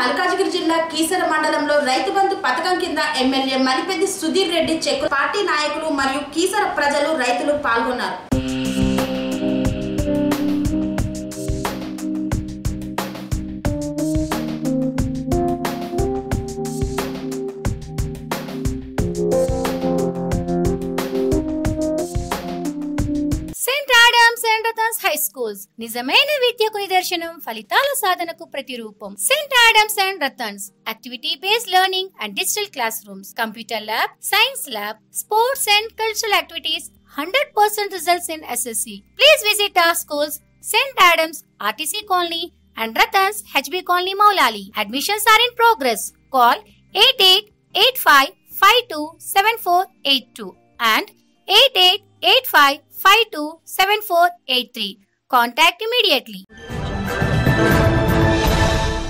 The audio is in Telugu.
మల్కాజిగిరి జిల్లా కీసర మండలంలో రైతు బంధు పథకం కింద MLA Malipeddi Sudheer Reddy cheque party నాయకులు మరియు కీసర ప్రజలు రైతులు పాల్గొన్నారు saint Adams and Ratans high schools నిజమైన విద్యకు నిదర్శనం ఫలితాల సాధనకు ప్రతిరూపం saint Adams and Ratans activity based learning and digital classrooms computer lab science lab sports and cultural activities hundred percent results in SSC please visit our schools saint Adams RTC colony and Ratans HB colony Moulali admissions are in progress call eight eight eight five five two seven four eight two and 8885527483. Contact immediately.